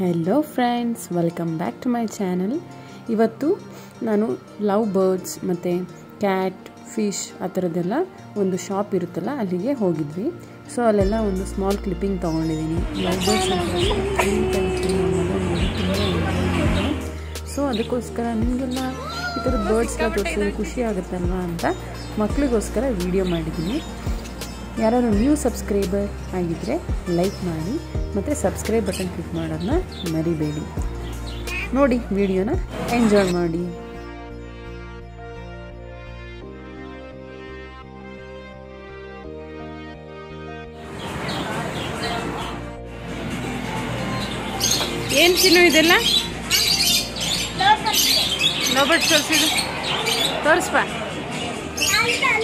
hello friends welcome back to my channel ಇವತ್ತು ನಾನು love birds ಮತ್ತು ಕ್ಯಾಟ್ ಫಿಶ್ ಆ ಥರದ್ದೆಲ್ಲ ಒಂದು ಶಾಪ್ ಇರುತ್ತಲ್ಲ ಅಲ್ಲಿಗೆ ಹೋಗಿದ್ವಿ ಸೊ ಅಲ್ಲೆಲ್ಲ ಒಂದು ಸ್ಮಾಲ್ ಕ್ಲಿಪ್ಪಿಂಗ್ ತೊಗೊಂಡಿದ್ದೀನಿ ಲವ್ ಬರ್ಡ್ಸ್ ಸೊ ಅದಕ್ಕೋಸ್ಕರ ನಿಮಗೆಲ್ಲ ಈ ಥರದ ಬರ್ಡ್ಸ್ನ ತೋರಿಸಿದ್ರೆ ಖುಷಿ ಆಗುತ್ತಲ್ವಾ ಅಂತ ಮಕ್ಕಳಿಗೋಸ್ಕರ ವಿಡಿಯೋ ಮಾಡಿದ್ದೀನಿ ಯಾರು ನ್ಯೂ ಸಬ್ಸ್ಕ್ರೈಬರ್ ಆಗಿದ್ದರೆ ಲೈಕ್ ಮಾಡಿ ಮತ್ತು ಸಬ್ಸ್ಕ್ರೈಬ್ ಬಟನ್ ಕ್ಲಿಕ್ ಮಾಡೋದನ್ನ ಮರಿಬೇಡಿ ನೋಡಿ ವಿಡಿಯೋನ ಎಂಜಾಯ್ ಮಾಡಿ ಏನು ಚಿನ್ನು ಇದೆಲ್ಲ ಲೋಬರ್ಟ್ ತೋರಿಸಿದು ತೋರಿಸ್ಬಾ